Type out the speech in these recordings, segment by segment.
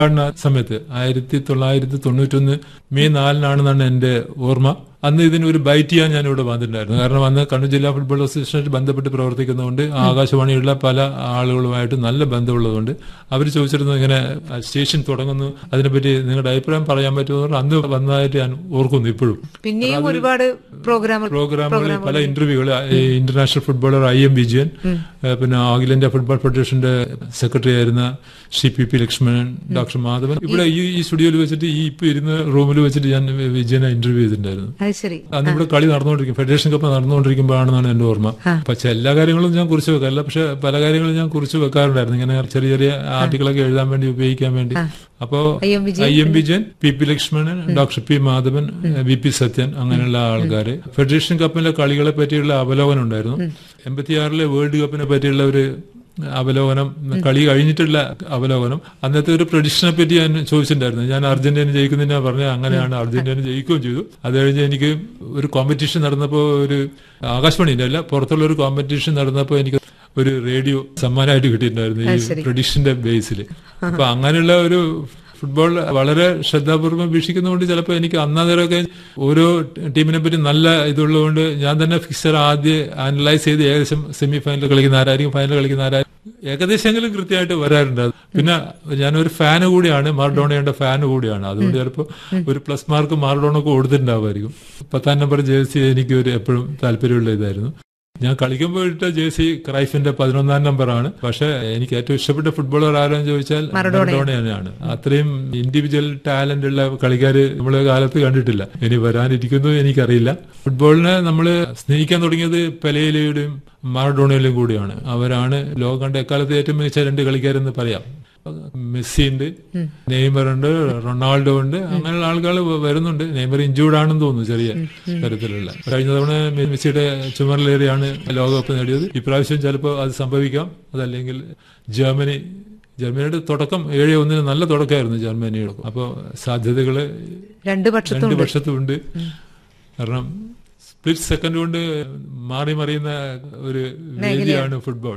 കാണുന്ന സമയത്ത് ആയിരത്തി തൊള്ളായിരത്തി തൊണ്ണൂറ്റൊന്ന് മെയ് നാലിനാണെന്നാണ് എന്റെ ഓർമ്മ അന്ന് ഇതിന് ഒരു ബൈറ്റ് ചെയ്യാൻ ഞാൻ ഇവിടെ വന്നിട്ടുണ്ടായിരുന്നു കാരണം അന്ന് കണ്ണൂർ ജില്ലാ ഫുട്ബോൾ അസോസിയേഷനായിട്ട് ബന്ധപ്പെട്ട് പ്രവർത്തിക്കുന്നതുകൊണ്ട് ആകാശവാണിയുള്ള പല ആളുകളുമായിട്ട് നല്ല ബന്ധമുള്ളതുകൊണ്ട് അവർ ചോദിച്ചിരുന്നു ഇങ്ങനെ സ്റ്റേഷൻ തുടങ്ങുന്നു അതിനെപ്പറ്റി നിങ്ങളുടെ അഭിപ്രായം പറയാൻ പറ്റുമെന്ന് അന്ന് വന്നതായിട്ട് ഞാൻ ഓർക്കുന്നു ഇപ്പോഴും പിന്നെയും ഒരുപാട് പ്രോഗ്രാമുകൾ പ്രോഗ്രാമുകളിൽ പല ഇന്റർവ്യൂകൾ international footballer I M Vijayan ഏഹ് പിന്നെ അഖിലേന്ത്യാ ഫുട്ബോൾ ഫെഡറേഷന്റെ സെക്രട്ടറി ആയിരുന്ന Shri P P Lakshmanan doctor Madhavan ഇവിടെ ഈ ഈ സ്റ്റുഡിയോയിൽ വെച്ചിട്ട് ഈ ഇപ്പൊ ഇരുന്ന റൂമിൽ വെച്ചിട്ട് ഞാൻ വിജയനെ ഇന്റർവ്യൂ ചെയ്തിട്ടുണ്ടായിരുന്നു അത് ശരി അന്ന് ഇവിടെ കളി നടന്നുകൊണ്ടിരിക്കും ഫെഡറേഷൻ കപ്പ് നടന്നുകൊണ്ടിരിക്കുമ്പോഴാണെന്നാണ് എന്റെ ഓർമ്മ പക്ഷെ എല്ലാ കാര്യങ്ങളും ഞാൻ കുറിച്ച് വെക്കാറില്ല പക്ഷെ പല കാര്യങ്ങളും ഞാൻ കുറിച്ച് വെക്കാറുണ്ടായിരുന്നു ഇങ്ങനെ ചെറിയ ചെറിയ ആർട്ടിക്കിളൊക്കെ എഴുതാൻ വേണ്ടി ഉപയോഗിക്കാൻ വേണ്ടി അപ്പോ I M Vijayan I M Vijayan P P Lakshmanan doctor P Madhavan V P Sathyan അങ്ങനെയുള്ള ആൾക്കാര് ഫെഡറേഷൻ കപ്പിലെ കളികളെ പറ്റിയുള്ള അവലോകനം ഉണ്ടായിരുന്നു എൺപത്തിയാറിലെ വേൾഡ് കപ്പിനെ പറ്റിയുള്ള ഒരു അവലോകനം കളി കഴിഞ്ഞിട്ടുള്ള അവലോകനം അന്നത്തെ ഒരു പ്രഡിക്ഷനെ പറ്റി ഞാൻ ചോദിച്ചിട്ടുണ്ടായിരുന്നു ഞാൻ അർജന്റീന ജയിക്കുന്നതിനാ പറഞ്ഞ അങ്ങനെയാണ് അർജന്റീന ജയിക്കുകയും ചെയ്തു അത് കഴിഞ്ഞ് എനിക്ക് ഒരു കോമ്പറ്റീഷൻ നടന്നപ്പോൾ ഒരു ആകാശവാണിന്റെ അല്ല പുറത്തുള്ള ഒരു കോമ്പറ്റീഷൻ നടന്നപ്പോൾ എനിക്ക് ഒരു റേഡിയോ സമ്മാനമായിട്ട് കിട്ടിയിട്ടുണ്ടായിരുന്നു ഈ പ്രഡിക്ഷന്റെ ബേസിൽ അപ്പൊ അങ്ങനെയുള്ള ഒരു ഫുട്ബോൾ വളരെ ശ്രദ്ധാപൂർവ്വം വീക്ഷിക്കുന്നതുകൊണ്ട് ചിലപ്പോൾ എനിക്ക് അന്നേരമൊക്കെ ഓരോ ടീമിനെ പറ്റി നല്ല ഇതുള്ളതുകൊണ്ട് ഞാൻ തന്നെ ഫിക്സർ ആദ്യം അനലൈസ് ചെയ്ത് ഏകദേശം സെമി ഫൈനൽ കളിക്കുന്ന ആരായിരിക്കും ഫൈനൽ കളിക്കുന്ന ആരായിരിക്കും ഏകദേശമെങ്കിലും കൃത്യമായിട്ട് വരാറുണ്ട് അത്. പിന്നെ ഞാനൊരു ഫാന് കൂടിയാണ് മാർഡോണയുടെ ഫാന് കൂടിയാണ് അതുകൊണ്ട് ചിലപ്പോൾ ഒരു പ്ലസ് മാർക്ക് മാർഡോണക്ക് കൊടുത്തിട്ടുണ്ടാവുമായിരിക്കും പത്താം നമ്പർ ജേഴ്സി എനിക്ക് ഒരു എപ്പോഴും താല്പര്യമുള്ള ഇതായിരുന്നു ഞാൻ കളിക്കുമ്പോൾ ഇട്ട ജേഴ്സി ക്രൈഫിന്റെ പതിനൊന്നാം നമ്പറാണ് പക്ഷെ എനിക്ക് ഏറ്റവും ഇഷ്ടപ്പെട്ട ഫുട്ബോളർ ആരാന്ന് ചോദിച്ചാൽ മറഡോണ തന്നെയാണ് അത്രയും ഇൻഡിവിജ്വൽ ടാലന്റ് ഉള്ള കളിക്കാര് നമ്മളെ കാലത്ത് കണ്ടിട്ടില്ല ഇനി വരാനിരിക്കുന്നു എനിക്കറിയില്ല ഫുട്ബോളിനെ നമ്മൾ സ്നേഹിക്കാൻ തുടങ്ങിയത് പെലയിലയുടെയും മാറഡോണയിലും കൂടിയാണ് അവരാണ് ലോകം കണ്ട എക്കാലത്ത് ഏറ്റവും മികച്ച രണ്ട് കളിക്കാരെന്ന് പറയാം മെസ്സി ഉണ്ട് നെയ്മർ ഉണ്ട് റൊണാൾഡോ ഉണ്ട് അങ്ങനെയുള്ള ആളുകൾ വരുന്നുണ്ട് നെയ്മർ ഇഞ്ചൂർഡ് ആണെന്ന് തോന്നുന്നു ചെറിയ തരത്തിലുള്ള കഴിഞ്ഞ തവണ മെസ്സിയുടെ ചുമറിലേറിയാണ് ലോകകപ്പ് നേടിയത് ഇപ്രാവശ്യം ചിലപ്പോൾ അത് സംഭവിക്കാം അതല്ലെങ്കിൽ ജർമ്മനി ജർമ്മനിയുടെ തുടക്കം ഏഴ് ഒന്നിന് നല്ല തുടക്കമായിരുന്നു ജർമ്മനിയുടെ അപ്പോൾ സാധ്യതകള് രണ്ട് പക്ഷത്തും രണ്ട് പക്ഷത്തുമുണ്ട് കാരണം സ്പ്ലിറ്റ് സെക്കൻഡ് കൊണ്ട് മാറി മറിയുന്ന ഒരു വേദിയാണ് ഫുട്ബോൾ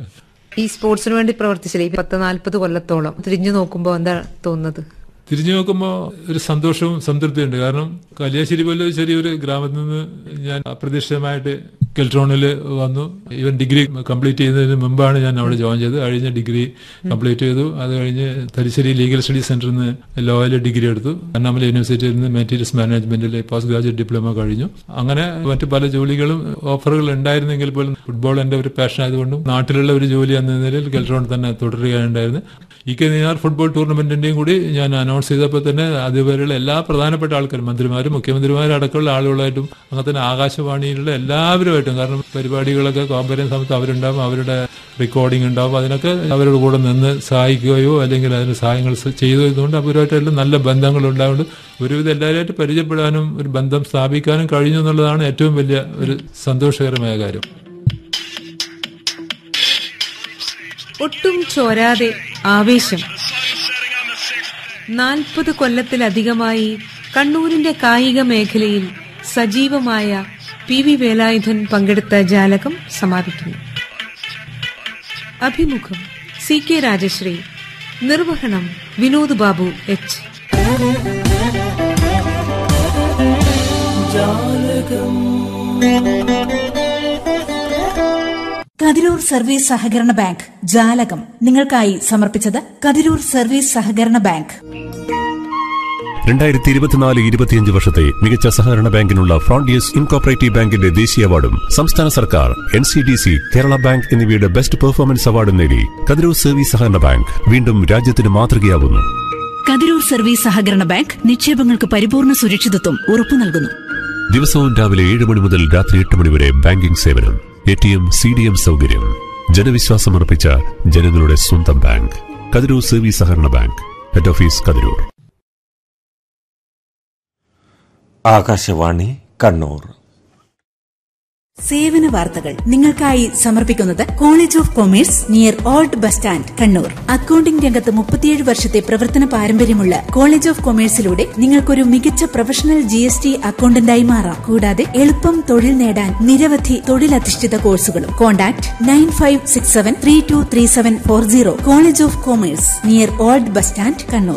ഈ സ്പോർട്സിന് വേണ്ടി പ്രവർത്തിച്ചില്ലേ ഈ പത്ത് നാല്പത് കൊല്ലത്തോളം തിരിഞ്ഞു നോക്കുമ്പോ എന്താ തോന്നുന്നത് തിരിഞ്ഞു നോക്കുമ്പോൾ ഒരു സന്തോഷവും സംതൃപ്തിയുണ്ട് കാരണം കല്യാശ്ശേരി പോലെ ഒരു ചെറിയൊരു ഗ്രാമത്തിൽ നിന്ന് ഞാൻ അപ്രതീക്ഷിതമായിട്ട് കെൽട്രോണിൽ വന്നു ഈവൻ ഡിഗ്രി കംപ്ലീറ്റ് ചെയ്യുന്നതിന് മുമ്പാണ് ഞാൻ അവിടെ ജോയിൻ ചെയ്തത് കഴിഞ്ഞ ഡിഗ്രി കംപ്ലീറ്റ് ചെയ്തു അത് കഴിഞ്ഞ് തലശ്ശേരി ലീഗൽ സ്റ്റഡീസ് സെന്ററിൽ നിന്ന് ലോയിൽ ഡിഗ്രി എടുത്തു അണ്ണാമല യൂണിവേഴ്സിറ്റിയിൽ നിന്ന് മെറ്റീരിയൽസ് മാനേജ്മെന്റിൽ പോസ്റ്റ് ഗ്രാജുവേറ്റ് ഡിപ്ലോമ കഴിഞ്ഞു അങ്ങനെ മറ്റു പല ജോലികളും ഓഫറുകൾ ഉണ്ടായിരുന്നെങ്കിൽ പോലും ഫുട്ബോൾ എന്റെ ഒരു പാഷൻ ആയതുകൊണ്ടും നാട്ടിലുള്ള ഒരു ജോലി എന്ന നിലയിൽ കെൽട്രോൺ തന്നെ തുടരുകയുണ്ടായിരുന്നു ഇ കെ നെയ്യാർ ഫുട്ബോൾ ടൂർണമെന്റിന്റെയും കൂടി ഞാൻ അനൗൺസ് ചെയ്തപ്പോൾ തന്നെ അതുവരെയുള്ള എല്ലാ പ്രധാനപ്പെട്ട ആൾക്കാരും മന്ത്രിമാരും മുഖ്യമന്ത്രിമാരും അടക്കമുള്ള ആളുകളായിട്ടും അങ്ങനെ തന്നെ ആകാശവാണിയിലുള്ള എല്ലാവരുമായിട്ടും കാരണം പരിപാടികളൊക്കെ കോമ്പയറിംഗ് സമയത്ത് അവരുണ്ടാവും അവരുടെ റെക്കോർഡിംഗ് ഉണ്ടാവും അതിനൊക്കെ അവരുടെ കൂടെ നിന്ന് സഹായിക്കുകയോ അല്ലെങ്കിൽ അതിന് സഹായങ്ങൾ ചെയ്തതുകൊണ്ട് അവരുമായിട്ടെല്ലാം നല്ല ബന്ധങ്ങൾ ഉണ്ടാവുകൊണ്ട് ഒരുവിധം എല്ലാവരുമായിട്ട് പരിചയപ്പെടാനും ഒരു ബന്ധം സ്ഥാപിക്കാനും കഴിഞ്ഞു എന്നുള്ളതാണ് ഏറ്റവും വലിയ ഒരു സന്തോഷകരമായ കാര്യം ഒട്ടും ചോരാതെ ആവേശം നാൽപ്പത് കൊല്ലത്തിലധികമായി കണ്ണൂരിന്റെ കായിക മേഖലയിൽ സജീവമായ പി വി വേലായുധൻ പങ്കെടുത്ത ജാലകം സമാപിക്കുന്നു അഭിമുഖം സി കെ രാജശ്രീ നിർവഹണം വിനോദ് ബാബു എച്ച് കതിരൂർ സർവീസ് സഹകരണ ബാങ്ക് ജാലകം നിങ്ങൾക്കായി സമർപ്പിച്ചത് കതിരൂർ സർവീസ് സഹകരണ ബാങ്ക് രണ്ടായിരത്തി ഇരുപത്തിനാല് ഇരുപത്തിയഞ്ച് വർഷത്തെ മികച്ച സഹകരണ ബാങ്കിനുള്ള ഫ്രോണ്ടിയസ് ഇൻകോപ്പറേറ്റീവ് ബാങ്കിന്റെ ദേശീയ അവാർഡും സംസ്ഥാന സർക്കാർ N C D C Kerala bank എന്നിവയുടെ ബെസ്റ്റ് പെർഫോമൻസ് അവാർഡും നേടി കതിരൂർ സർവീസ് സഹകരണ ബാങ്ക് വീണ്ടും രാജ്യത്തിന് മാതൃകയാവുന്നു കതിരൂർ സർവീസ് സഹകരണ ബാങ്ക് നിക്ഷേപങ്ങൾക്ക് പരിപൂർണ സുരക്ഷിതത്വം ഉറപ്പു നൽകുന്നു ദിവസവും രാവിലെ ഏഴ് മണി മുതൽ രാത്രി എട്ട് മണി വരെ ബാങ്കിംഗ് സേവനം A T M C D M സൗകര്യം ജനവിശ്വാസമർപ്പിച്ച ജനങ്ങളുടെ സ്വന്തം ബാങ്ക് കതിരൂർ സർവീസ് സഹകരണ bank head office Kathirur Akashvani Kannur സേവന വാർത്തകൾ നിങ്ങൾക്കായി സമർപ്പിക്കുന്നത് college of commerce near old bus stand Kannur accounting രംഗത്ത് മുപ്പത്തിയേഴ് വർഷത്തെ പ്രവർത്തന പാരമ്പര്യമുള്ള കോളേജ് ഓഫ് കൊമേഴ്സിലൂടെ നിങ്ങൾക്കൊരു മികച്ച പ്രൊഫഷണൽ ജി എസ് ടി അക്കൌണ്ടന്റായി മാറാം കൂടാതെ എളുപ്പം തൊഴിൽ നേടാൻ നിരവധി തൊഴിലധിഷ്ഠിത കോഴ്സുകളും contact nine five six seven three two three seven four zero college of commerce near old bus stand Kannur